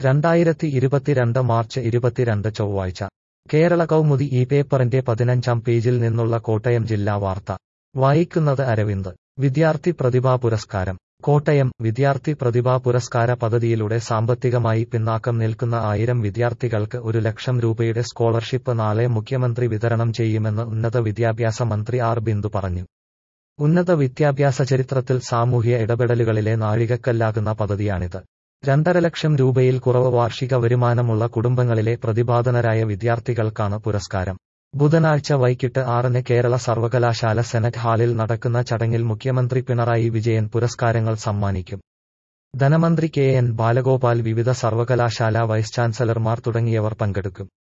രണ്ടായിരത്തി ഇരുപത്തിരണ്ട് മാർച്ച് ഇരുപത്തിരണ്ട് ചൊവ്വാഴ്ച കേരള കൗമുദി ഈ പേപ്പറിന്റെ പതിനഞ്ചാം പേജിൽ നിന്നുള്ള കോട്ടയം ജില്ലാ വാർത്ത വായിക്കുന്നത് അരവിന്ദ് വിദ്യാർത്ഥി പ്രതിഭാ പുരസ്കാരം കോട്ടയം വിദ്യാർത്ഥി പ്രതിഭാ പുരസ്കാര പദ്ധതിയിലൂടെ സാമ്പത്തികമായി പിന്നാക്കം നിൽക്കുന്ന ആയിരം വിദ്യാർത്ഥികൾക്ക് ഒരു ലക്ഷം രൂപയുടെ സ്കോളർഷിപ്പ് നാളെ മുഖ്യമന്ത്രി വിതരണം ചെയ്യുമെന്ന് ഉന്നത വിദ്യാഭ്യാസ മന്ത്രി ആർ ബിന്ദു പറഞ്ഞു ഉന്നത വിദ്യാഭ്യാസ ചരിത്രത്തിൽ സാമൂഹ്യ ഇടപെടലുകളിലെ നാഴികക്കല്ലാകുന്ന പദ്ധതിയാണിത് രണ്ടര ലക്ഷം രൂപയിൽ കുറവ് വാർഷിക വരുമാനമുള്ള കുടുംബങ്ങളിലെ പ്രതിഭാധനരായ വിദ്യാർത്ഥികൾക്കാണ് പുരസ്കാരം ബുധനാഴ്ച വൈകിട്ട് ആറിന് കേരള സർവകലാശാല സെനറ്റ് ഹാളിൽ നടക്കുന്ന ചടങ്ങിൽ മുഖ്യമന്ത്രി പിണറായി വിജയൻ പുരസ്കാരങ്ങൾ സമ്മാനിക്കും ധനമന്ത്രി കെ എൻ ബാലഗോപാൽ വിവിധ സർവകലാശാല വൈസ് ചാൻസലർമാർ തുടങ്ങിയവർ പങ്കെടുക്കും